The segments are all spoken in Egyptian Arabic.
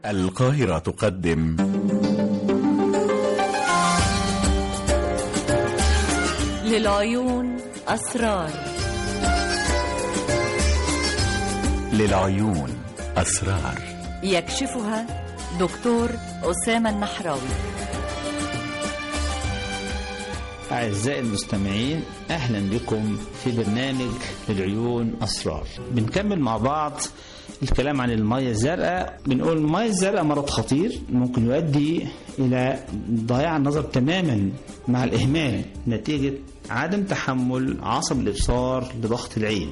القاهرة تقدم للعيون أسرار للعيون أسرار يكشفها دكتور أسامة النحراوي أعزائي المستمعين أهلا بكم في برنامج للعيون أسرار بنكمل مع بعض الكلام عن المية الزرقاء بنقول المية الزرقاء مرض خطير ممكن يؤدي إلى ضياع النظر تماما مع الإهمال نتيجة عدم تحمل عصب الإبصار لضغط العين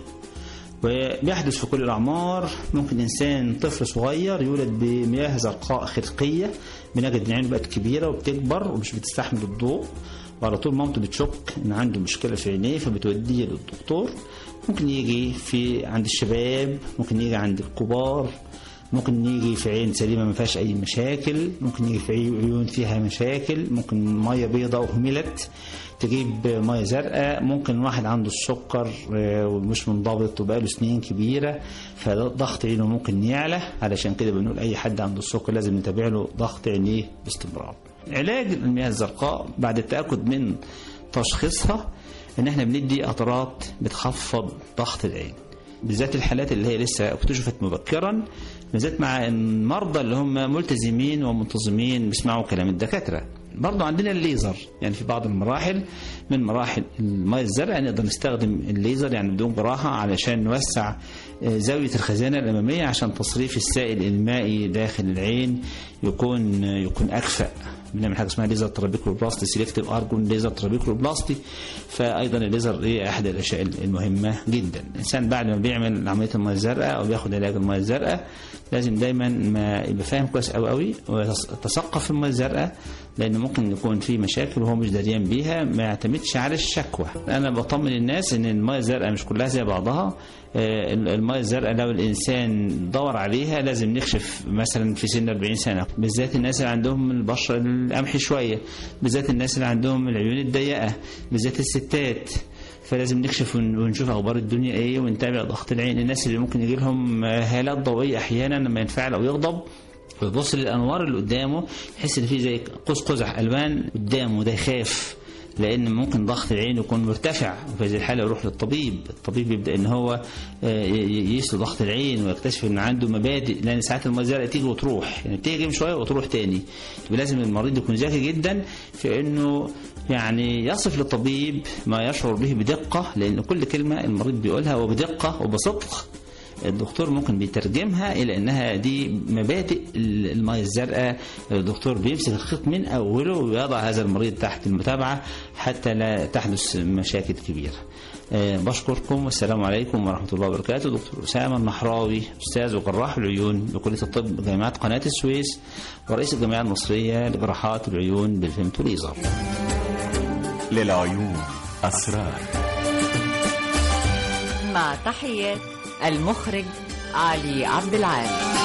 وبيحدث في كل الأعمار ممكن إنسان طفل صغير يولد بمياه زرقاء خرقية بنجد إن عينه بقت كبيرة وبتكبر ومش بتستحمل الضوء وعلى طول مامته بتشك إن عنده مشكلة في عينيه فبتوديه للدكتور ممكن يجي في عند الشباب ممكن يجي عند الكبار ممكن يجي في عين سليمة ما فيهاش أي مشاكل ممكن يجي في عيون فيها مشاكل ممكن مية بيضاء وهملت تجيب مية زرقاء ممكن واحد عنده السكر آه، ومش منضبط وبقاله سنين كبيرة فضغط عينه ممكن يعلى علشان كده بنقول أي حد عنده السكر لازم نتابع له ضغط عينيه باستمرار علاج المياه الزرقاء بعد التأكد من تشخيصها ان احنا بندي قطرات بتخفض ضغط العين بالذات الحالات اللي هي لسه اكتشفت مبكرا بالذات مع المرضى اللي هم ملتزمين ومنتظمين بيسمعوا كلام الدكاتره برضه عندنا الليزر يعني في بعض المراحل من مراحل المياه الزرقاء نقدر نستخدم الليزر يعني بدون جراحه علشان نوسع آه، زاويه الخزانه الاماميه عشان تصريف السائل المائي داخل العين يكون يكون اكفأ بنعمل حاجه اسمها ليزر ترابيكولو بلاستي سيلكتيف ارجون ليزر ترابيكولو بلاستي فايضا الليزر ايه احد الاشياء المهمه جدا الانسان بعد ما بيعمل عمليه المياه الزرقاء او بياخد علاج المياه الزرقاء لازم دايما ما يبقى فاهم كويس قوي قوي ويتثقف في المياه الزرقاء لان ممكن يكون في مشاكل وهو مش دريان بيها ما يعتمدش على الشكوى انا بطمن الناس ان المياه الزرقاء مش كلها زي بعضها آه، المياه الزرقاء لو الانسان دور عليها لازم نكشف مثلا في سن 40 سنه بالذات الناس اللي عندهم البشره القمح شويه بالذات الناس اللي عندهم العيون الضيقه بالذات الستات فلازم نكشف ون- ونشوف اخبار الدنيا ايه ونتابع ضغط العين الناس اللي ممكن يجي لهم آه، هالات ضوئيه احيانا لما ينفعل او يغضب ويبص للانوار اللي قدامه يحس ان في زي قوس قزح الوان قدامه ده يخاف لان ممكن ضغط العين يكون مرتفع وفي هذه الحاله يروح للطبيب الطبيب يبدا ان هو آه، ي- ي- يقيس له ضغط العين ويكتشف ان عنده مبادئ لان ساعات الميه الزرقاء تيجي وتروح يعني تيجي شويه وتروح تاني يبقى لازم المريض يكون ذكي جدا في انه يعني يصف للطبيب ما يشعر به بدقه لان كل كلمه المريض بيقولها وبدقه وبصدق الدكتور ممكن بيترجمها الى انها دي مبادئ المياه الزرقاء الدكتور بيمسك الخيط من اوله ويضع هذا المريض تحت المتابعه حتى لا تحدث مشاكل كبيره. آه، بشكركم والسلام عليكم ورحمه الله وبركاته دكتور اسامه النحراوي استاذ وجراح العيون بكليه الطب جامعه قناه السويس ورئيس الجمعيه المصريه لجراحات العيون بالفيمتو ليزر. للعيون أسرار مع تحيات المخرج علي عبد العال